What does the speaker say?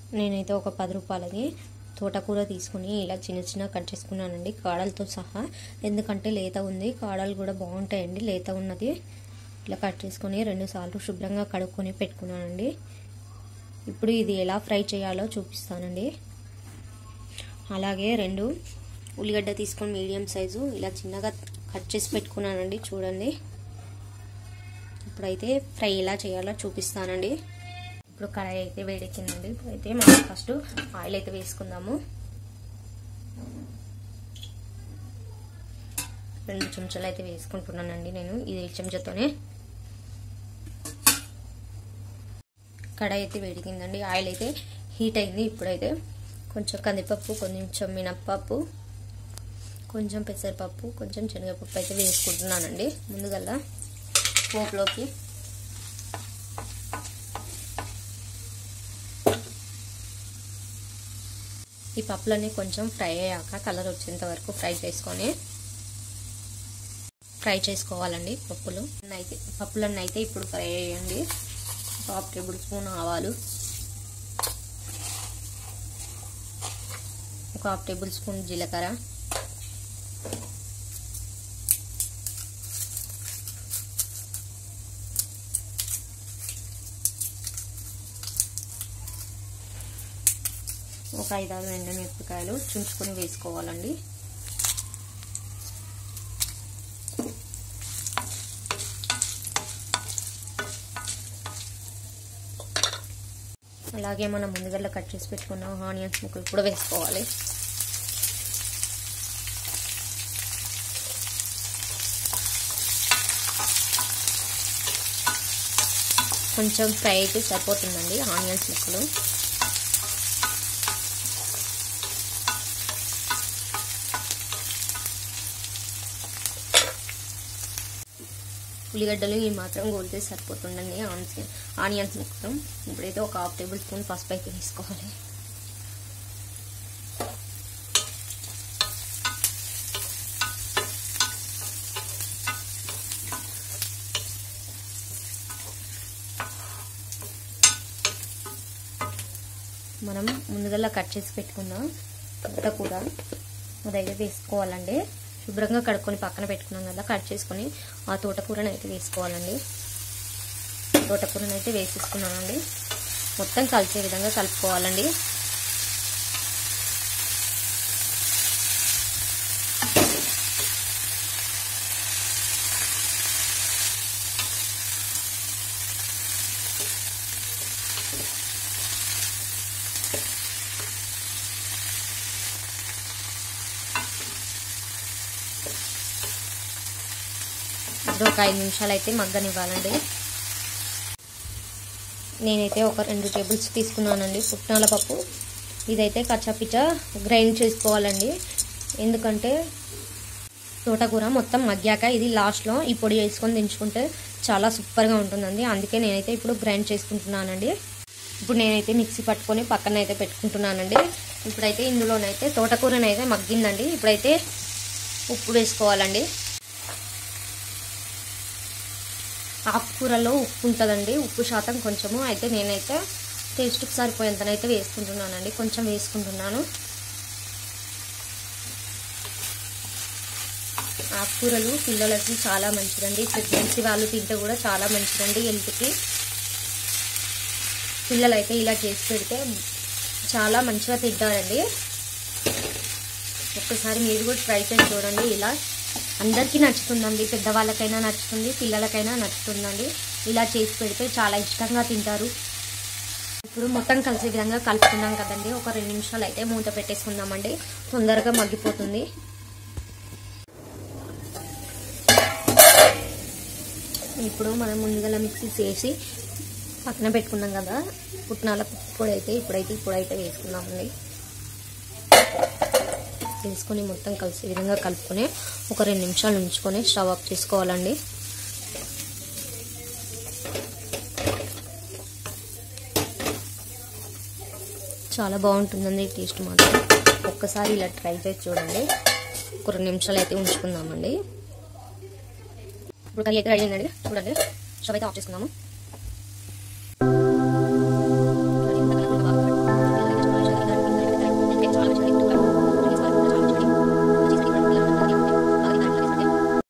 నేనైతే ఒక పది రూపాయలది తోటకూర తీసుకుని ఇలా చిన్న చిన్న కట్ చేసుకున్నానండి కాడలతో సహా ఎందుకంటే లేత ఉంది కాడలు కూడా బాగుంటాయండి లేత ఉన్నది ఇట్లా కట్ చేసుకొని రెండు సార్లు శుభ్రంగా కడుక్కొని పెట్టుకున్నానండి ఇప్పుడు ఇది ఎలా ఫ్రై చేయాలో చూపిస్తానండి అలాగే రెండు ఉల్లిగడ్డ తీసుకొని మీడియం సైజు ఇలా చిన్నగా కట్ చేసి పెట్టుకున్నానండి చూడండి ఇప్పుడైతే ఫ్రై ఎలా చేయాలో చూపిస్తానండి ఇప్పుడు కడాయి అయితే వేడెక్కిందండి ఇప్పుడైతే మనం ఫస్ట్ ఆయిల్ అయితే వేసుకుందాము రెండు చెంచాలు అయితే వేసుకుంటున్నానండి నేను ఇది చెంచాతోనే కడాయి అయితే వేడికిందండి ఆయిల్ అయితే హీట్ అయింది ఇప్పుడైతే కొంచెం కందిపప్పు కొంచెం మినప్పప్పు కొంచెం పెసరపప్పు కొంచెం శనగపప్పు అయితే వేసుకుంటున్నానండి ముందుగల్లా పోపులోకి ఈ పప్పులన్నీ కొంచెం ఫ్రై అయ్యాక కలర్ వచ్చేంత వరకు ఫ్రై చేసుకొని ఫ్రై చేసుకోవాలండి పప్పులు అయితే పప్పులన్నీ అయితే ఇప్పుడు ఫ్రై అయ్యండి హాఫ్ టేబుల్ స్పూన్ ఆవాలు ఒక హాఫ్ టేబుల్ స్పూన్ జీలకర్ర ఒక ఐదారు ఎండమిరపకాయలు చుంచుకొని వేసుకోవాలండి అలాగే మనం ముందుగా కట్ చేసి పెట్టుకున్న ఆనియన్స్ ముక్కలు కూడా వేసుకోవాలి కొంచెం ఫ్రై అయితే సరిపోతుందండి ఆనియన్స్ ముక్కలు ఉల్లిగడ్డలు ఈ మాత్రం గోలితే సరిపోతుందండి ఆనియన్స్ మొత్తం ఇప్పుడైతే ఒక హాఫ్ టేబుల్ స్పూన్ పసుపు అయితే వేసుకోవాలి మనం ముందుగా కట్ చేసి పెట్టుకున్న తోటకూర దగ్గర వేసుకోవాలండి శుభ్రంగా కడుక్కొని పక్కన పెట్టుకున్నాం కదా కట్ చేసుకొని ఆ తోటకూరని అయితే వేసుకోవాలండి తోటకూరని అయితే వేసేసుకున్నానండి మొత్తం కలిసే విధంగా కలుపుకోవాలండి ఇప్పుడు ఒక ఐదు నిమిషాలు అయితే మగ్గనివ్వాలండి నేనైతే ఒక రెండు టేబుల్స్ తీసుకున్నానండి పుట్నాల పప్పు ఇదైతే కచ్చాపిచ్చ గ్రైండ్ చేసుకోవాలండి ఎందుకంటే తోటకూర మొత్తం మగ్గాక ఇది లాస్ట్లో ఈ పొడి వేసుకొని దించుకుంటే చాలా సూపర్గా ఉంటుందండి అందుకే నేనైతే ఇప్పుడు గ్రైండ్ చేసుకుంటున్నానండి ఇప్పుడు నేనైతే మిక్సీ పట్టుకొని పక్కన అయితే పెట్టుకుంటున్నానండి ఇప్పుడైతే ఇందులోనైతే తోటకూరనైతే మగ్గిందండి ఇప్పుడైతే ఉప్పు వేసుకోవాలండి ఆకుకూరలో ఉప్పు ఉంటుందండి ఉప్పు శాతం కొంచెము అయితే నేనైతే టేస్ట్కి సరిపోయేంతనైతే వేసుకుంటున్నానండి కొంచెం వేసుకుంటున్నాను ఆకుకూరలు పిల్లలకి చాలా మంచిదండి ప్రెగ్నెన్సీ వాళ్ళు తింటే కూడా చాలా మంచిదండి హెల్త్కి పిల్లలైతే ఇలా చేసి పెడితే చాలా మంచిగా తింటారండి ఒక్కసారి మీరు కూడా ట్రై చేసి చూడండి ఇలా అందరికీ నచ్చుతుందండి పెద్దవాళ్ళకైనా నచ్చుతుంది పిల్లలకైనా నచ్చుతుందండి ఇలా చేసి పెడితే చాలా ఇష్టంగా తింటారు ఇప్పుడు మొత్తం కలిసే విధంగా కలుపుకున్నాం కదండి ఒక రెండు నిమిషాలు అయితే మూత పెట్టేసుకుందామండి తొందరగా మగ్గిపోతుంది ఇప్పుడు మనం ముందుగా మిక్సీ చేసి పక్కన పెట్టుకున్నాం కదా పుట్నాల పొడి అయితే ఇప్పుడైతే ఇప్పుడైతే వేసుకున్నామండి వేసుకొని మొత్తం కలిసే విధంగా కలుపుకొని ఒక రెండు నిమిషాలు ఉంచుకొని స్టవ్ ఆఫ్ చేసుకోవాలండి చాలా బాగుంటుందండి టేస్ట్ మాత్రం ఒక్కసారి ఇలా ట్రై చేసి చూడండి ఒక రెండు నిమిషాలు అయితే ఉంచుకుందామండి ఇప్పుడు కర్రీ అయితే రెడీ అయిందండి చూడండి స్టవ్ అయితే ఆఫ్ చేసుకుందాము